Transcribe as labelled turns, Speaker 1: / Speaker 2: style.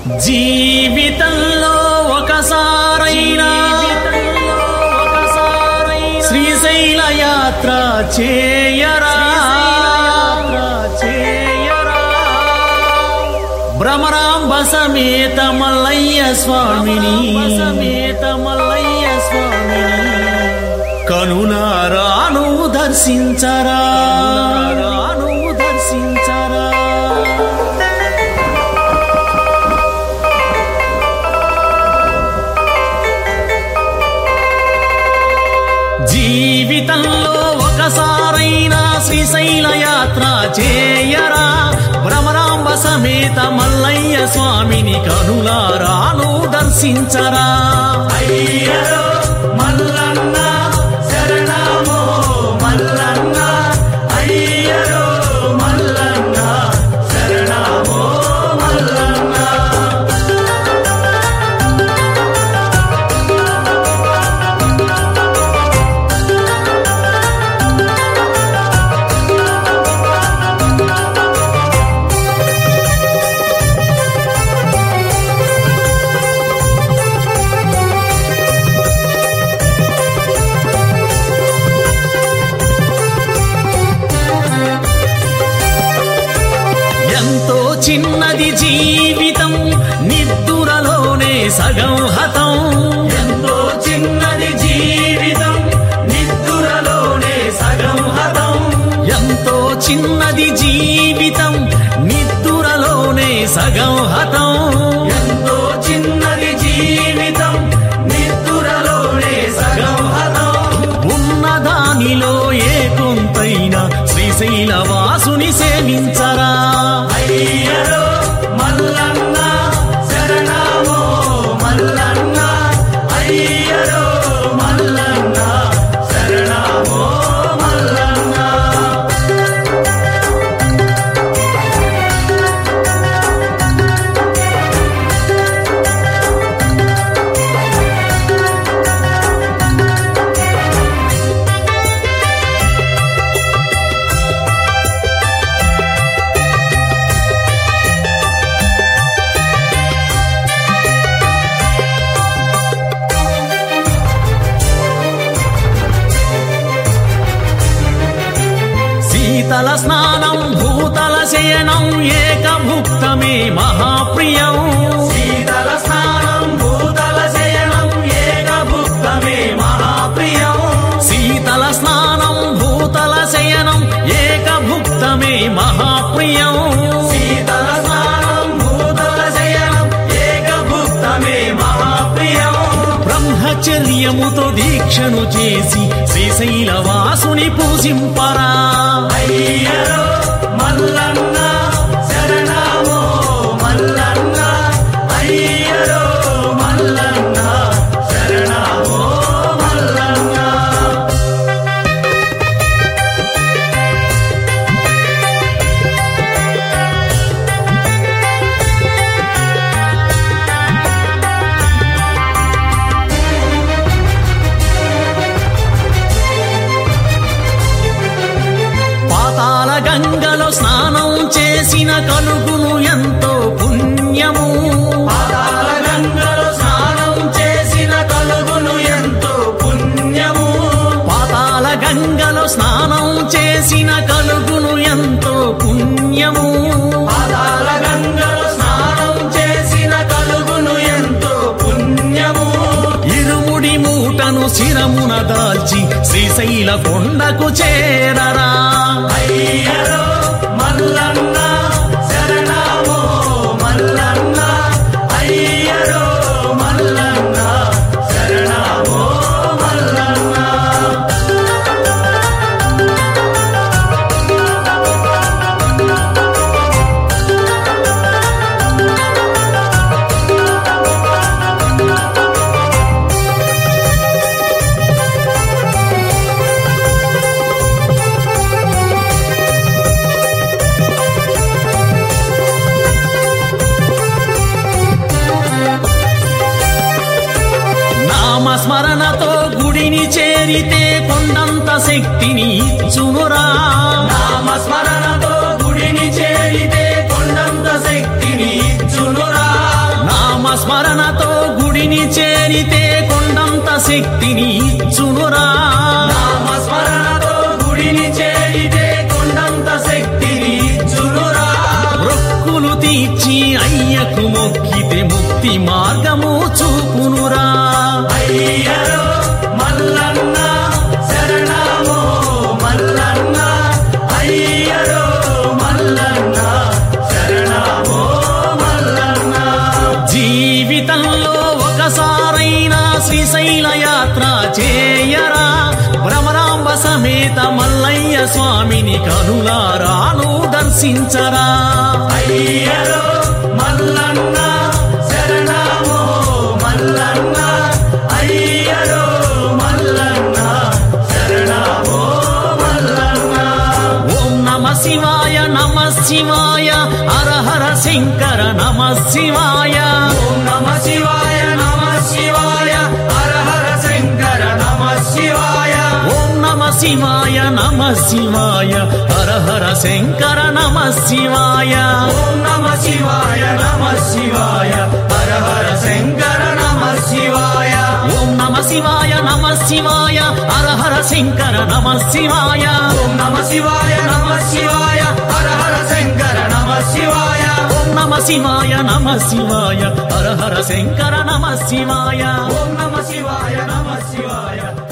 Speaker 1: జీవితంలో ఒకసారైనా శ్రీశైల యాత్ర చేయరా భ్రమరాంబ సమేత మల్లయ్య స్వామిని సమేత మల్లయ్య స్వామిని కనులారాను దర్శించరా రాను దర్శించరా జీవితంలో ఒకసారైనా శ్రీశైల యాత్ర చేయరా భ్రమరాంబ సమేత మల్లయ్య స్వామిని కనులారాను దర్శించరా అయ్యరో మల్లన్న శరణమో మల్లన్న అయ్యరో మల్లన్న శరణమో మల్లన్న ఎంతో చిన్నది జీవితం నిద్దురలోనే సగం హతం ఎంతో చిన్నది జీవితం నిద్దురలోనే సగం హతం ఎంతో చిన్నది జీవితం నిద్దురలోనే సగం హతం ఎంతో చిన్నది జీవితం నిద్దురలోనే సగం హతం ఉన్నదానిలో ఏ కొంతైనా శ్రీశైల వాసుని సేవించరా అయ్యరో మల్లన్న శరణమో మల్లన్న అయ్యరో మల్లన్న శరణమో మల్లన్న శీతల స్నానం భూతల శయనం ఏకభుక్తమే మహాప్రియం శీతల స్నానం భూతల శయనం ఏకభుక్తమే మహాప్రియం శీతల స్నానం భూతల శయనం ఏకభుక్తమే మహాప్రియం శీతల స్నానం భూతల శయనం ఏకభుక్తమే మహాప్రియం బ్రహ్మచర్యముతో దీక్షను చేసి శ్రీశైల వాసుని పూజింపరా అయ్యరో మల్లన్న శరణమో మల్లన్న అయ్యరో మల్లన్న శరణమో మల్లన్న పాతాల గంగలో స్నానం చేసిన కలుగును ఎంతో పుణ్యము పాతాల గంగలో స్నానం చేసిన కలుగును ఎంతో పుణ్యము పాతాల గంగలో స్నానం చేసిన కలుగును ఎంతో పుణ్యము పాతాల గంగలో స్నానం చేసిన కలుగును ఎంతో పుణ్యము ఇరుముడి మూటను శిరమున దాల్చి శ్రీశైల కొండకు చేరరా అయ్యరో మల్లన్న శరణమో మల్లన్న అయ్యరో మల్లన్న శరణమో మల్లన్న నామస్మరణతో గుడిని చేరితే కొండంత శక్తిని ఇచ్చునురా నామస్మరణతో గుడిని చేరితే కొండంత శక్తిని ఇచ్చునురా శక్తిని ఇచ్చునురా
Speaker 2: నామస్మరణతో గుడిని చేరితే కొండంత శక్తిని ఇచ్చునురా
Speaker 1: మొక్కులు తీర్చి అయ్యకు మొక్కితే ముక్తి మార్గము చూపునురా
Speaker 2: అయ్యరో మల్లన్న శరణమో మల్లన్న అయ్యరో మల్లన్న శరణమో మల్లన్న
Speaker 1: జీవితంలో ఒకసారైనా శ్రీశైల యాత్ర చేయరా భ్రమరాంబ సమేత మల్లయ్య స్వామిని కనులారాను దర్శించరా
Speaker 2: అయ్యరో మల్లన్న శరణమో మల్లన్న అయ్యరో మల్లన్న శరణమో మల్లన్న
Speaker 1: ఓం నమ శివాయ నమ శివాయ హర హర శంకర నమ శివాయ
Speaker 2: ఓం నమ శివాయ నమ శివాయ హర హర శంకర నమ శివాయ
Speaker 1: ఓం నమ శివాయ నమ శివాయ హర హర శంకర నమ శివాయ
Speaker 2: ఓం నమ శివాయ నమ శివాయ హర హర శంకర నమ శివాయ
Speaker 1: ఓం నమ శివాయ నమ శివాయ హర హర శంకర నమ శివాయ
Speaker 2: ఓం నమ శివాయ నమ శివాయ హర హర శంకర నమ శివాయ
Speaker 1: ఓం నమ శివాయ నమ శివాయ హర హర శంకర నమ శివాయ
Speaker 2: ఓం నమ శివాయ నమ శివాయ